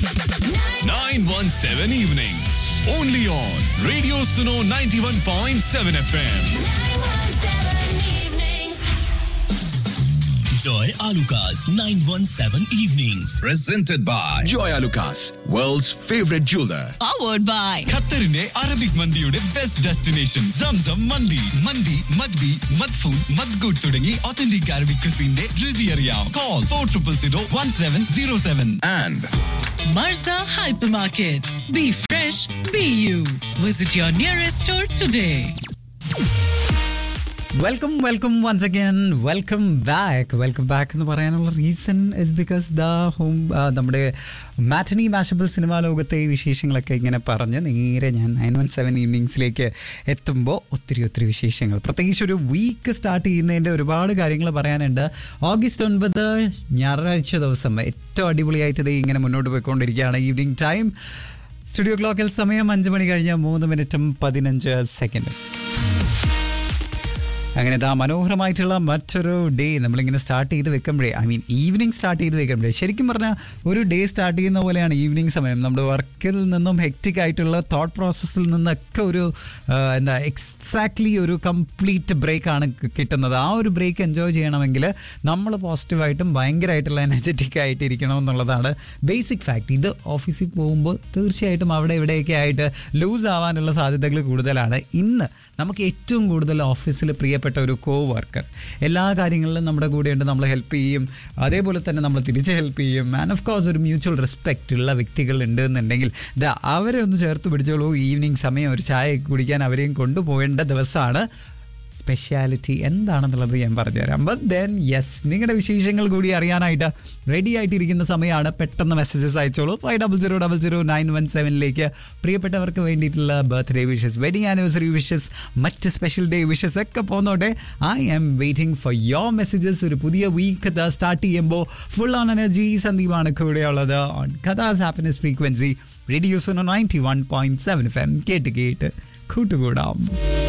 917 evenings. Only on Radio Suno 91.7 FM. Joy Alukas 917 Evenings. Presented by Joy Lucas, world's favorite jeweler. powered by ഖത്തറിന്റെ Arabic മന്തിയുടെ best destination Zamzam mandi mandi മദ്ബി മദ്ഫൂൻ മദ്ഗുഡ് തുടങ്ങി authentic Arabic ക്രിസിന്റെ രുചി അറിയാം call four triple zero one seven zero seven And Marza Hypermarket. Be fresh, be you. Visit your nearest store today. Welcome welcome once again welcome back welcome back എന്ന് പറയാനുള്ള reason is because the home നമ്മുടെ matinee Mashable സിനിമാ ലോകത്തെ ഈ വിശേഷങ്ങളൊക്കെ ഇങ്ങനെ പറഞ്ഞ് നേരെ ഞാൻ നയൻ വൺ സെവൻ ഈവനിങ്സിലേക്ക് എത്തുമ്പോൾ ഒത്തിരി ഒത്തിരി വിശേഷങ്ങൾ പ്രത്യേകിച്ച് ഒരു വീക്ക് സ്റ്റാർട്ട് ചെയ്യുന്നതിൻ്റെ ഒരുപാട് കാര്യങ്ങൾ പറയാനുണ്ട് ഓഗസ്റ്റ് ഒൻപത് ഞായറാഴ്ച ദിവസം ഏറ്റവും അടിപൊളിയായിട്ട് ഇത് ഇങ്ങനെ മുന്നോട്ട് പോയിക്കൊണ്ടിരിക്കുകയാണ് ഈവനിങ് ടൈം സ്റ്റുഡിയോ ക്ലോക്കിൽ സമയം അഞ്ച് മണി കഴിഞ്ഞ മൂന്ന് മിനിറ്റും പതിനഞ്ച് സെക്കൻഡും അങ്ങനെ ഇതാ മനോഹരമായിട്ടുള്ള മറ്റൊരു ഡേ നമ്മളിങ്ങനെ സ്റ്റാർട്ട് ചെയ്ത് വെക്കുമ്പോഴേ ഐ മീൻ ഈവനിങ് സ്റ്റാർട്ട് ചെയ്ത് വെക്കുമ്പോഴേ ശരിക്കും പറഞ്ഞാൽ ഒരു ഡേ സ്റ്റാർട്ട് ചെയ്യുന്ന പോലെയാണ് ഈവനിങ് സമയം നമ്മുടെ വർക്കിൽ നിന്നും ഹെക്റ്റിക് ആയിട്ടുള്ള തോട്ട് പ്രോസസ്സിൽ നിന്നൊക്കെ ഒരു ആ, എന്താ എക്സാക്ട്ലി ഒരു കംപ്ലീറ്റ് ബ്രേക്കാണ് കിട്ടുന്നത് ആ ഒരു ബ്രേക്ക് എൻജോയ് ചെയ്യണമെങ്കിൽ നമ്മൾ പോസിറ്റീവായിട്ടും ഭയങ്കരമായിട്ടുള്ള എനർജറ്റിക് ആയിട്ട് ഇരിക്കണം എന്നുള്ളതാണ് ബേസിക് ഫാക്ട് ഇത് ഓഫീസിൽ പോകുമ്പോൾ തീർച്ചയായിട്ടും അവിടെ ഇവിടെയൊക്കെ ആയിട്ട് ലൂസ് ആവാനുള്ള സാധ്യതകൾ കൂടുതലാണ് ഇന്ന് നമുക്ക് ഏറ്റവും കൂടുതൽ ഓഫീസിൽ പ്രിയപ്പെട്ട ഒരു കോ വർക്കർ എല്ലാ കാര്യങ്ങളിലും നമ്മുടെ കൂടെയുണ്ട് നമ്മളെ ഹെൽപ്പ് ചെയ്യും അതേപോലെ തന്നെ നമ്മൾ തിരിച്ച് ഹെൽപ്പ് ചെയ്യും ആൻഡ് ഓഫ് കോഴ്സ് ഒരു മ്യൂച്വൽ റെസ്പെക്റ്റ് ഉള്ള വ്യക്തികൾ ഉണ്ട് എന്നുണ്ടെങ്കിൽ ദാ അവരെ ഒന്ന് ചേർത്ത് പിടിച്ചോളൂ ഈവനിങ് സമയം ഒരു ചായ കുടിക്കാൻ അവരെയും കൊണ്ടുപോകേണ്ട ദിവസമാണ് സ്പെഷ്യാലിറ്റി എന്താണെന്നുള്ളത് ഞാൻ പറഞ്ഞുതരാം ബട്ട് ദെൻ യെസ് നിങ്ങളുടെ വിശേഷങ്ങൾ കൂടി അറിയാനായിട്ട് റെഡി ആയിട്ടിരിക്കുന്ന സമയമാണ് പെട്ടെന്ന് മെസ്സേജസ് അയച്ചോളൂ five double zero double zero nine one സെവനിലേക്ക് പ്രിയപ്പെട്ടവർക്ക് വേണ്ടിയിട്ടുള്ള birthday wishes wedding anniversary wishes മറ്റ് സ്പെഷ്യൽ ഡേ വിഷസ് ഒക്കെ പോന്നോട്ടെ I am waiting for your messages ഒരു പുതിയ വീക്ക് സ്റ്റാർട്ട് ചെയ്യുമ്പോൾ ഫുൾ ഓൺ എനർജി സന്ദീപാണ് കൂടെയുള്ളത് ഓൺ കഥാസ് happiness frequency radio's ninety one point seven F M കേട്ട് കേട്ട് കൂട്ടുകൂടാം